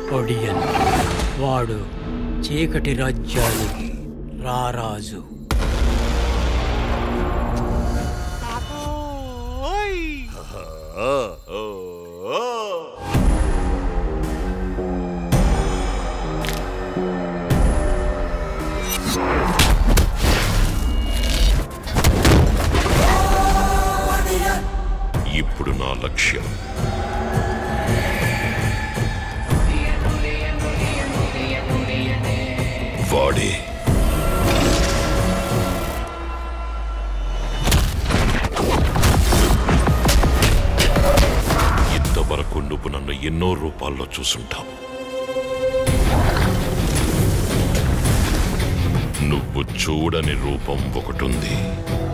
Odean వాడు చీకటి రాజ్యానికి రారాజు ఇప్పుడు నా లక్ష్యం వాడే ఇంతవరకు నువ్వు నన్ను ఎన్నో రూపాల్లో చూసుంటావు నువ్వు చూడని రూపం ఒకటుంది